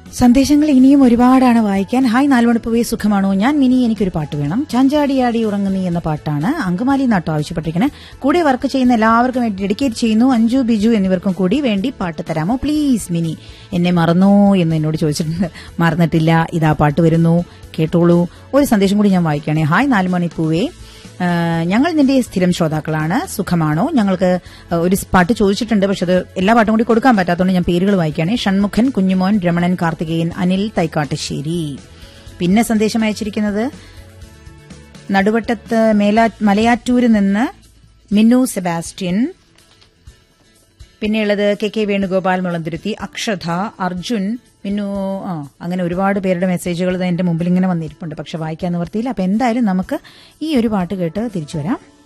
സന്ദേശങ്ങൾ ഇനിയും ഒരുപാടാണ് വായിക്കാൻ ഹായ് നാലുമണിപ്പുവേ സുഖമാണോ ഞാൻ മിനി എനിക്കൊരു പാട്ട് വേണം ചാഞ്ചാടിയാടി ഉറങ്ങുന്നീ എന്ന പാട്ടാണ് അങ്കമാലി നാട്ടോ ആവശ്യപ്പെട്ടിരിക്കുന്നത് കൂടെ വർക്ക് ചെയ്യുന്ന എല്ലാവർക്കും വേണ്ടി ഡെഡിക്കേറ്റ് ചെയ്യുന്നു അഞ്ജു ബിജു എന്നിവർക്കും കൂടി വേണ്ടി പാട്ട് തരാമോ പ്ലീസ് മിനി എന്നെ മറന്നോ എന്ന് എന്നോട് ചോദിച്ചിട്ടുണ്ട് മറന്നിട്ടില്ല ഇതാ പാട്ട് വരുന്നു കേട്ടോളൂ ഒരു സന്ദേശം കൂടി ഞാൻ വായിക്കണേ ഹായ് നാലുമണിപ്പൂവേ ആ, ഞങ്ങൾ നിന്റെ സ്ഥിരം ശ്രോതാക്കളാണ് സുഖമാണോ ഞങ്ങൾക്ക് ഒരു പാട്ട് ചോദിച്ചിട്ടുണ്ട് പക്ഷെ അത് എല്ലാ പാട്ടും കൂടി കൊടുക്കാൻ പറ്റാത്തതുകൊണ്ട് ഞാൻ പേരുകൾ വായിക്കുകയാണ് ഷൺമുഖൻ കുഞ്ഞുമോൻ രമണൻ കാർത്തികേയൻ അനിൽ തൈക്കാട്ടുശ്ശേരി പിന്നെ സന്ദേശം അയച്ചിരിക്കുന്നത് നടുവട്ടത്ത് മേലാ മലയാറ്റൂരിൽ നിന്ന് മിന്നു സെബാസ്റ്റ്യൻ പിന്നെയുള്ളത് കെ കെ വേണുഗോപാൽ മുളന്തുരുത്തി അക്ഷത അർജുൻ മിന്നു ആ അങ്ങനെ ഒരുപാട് പേരുടെ മെസ്സേജുകൾ എന്റെ മുമ്പിൽ ഇങ്ങനെ വന്നിരിപ്പുണ്ട് പക്ഷെ വായിക്കാൻ നിവർത്തിയില്ല അപ്പൊ എന്തായാലും നമുക്ക് ഈ ഒരു പാട്ട് കേട്ട് തിരിച്ചു വരാം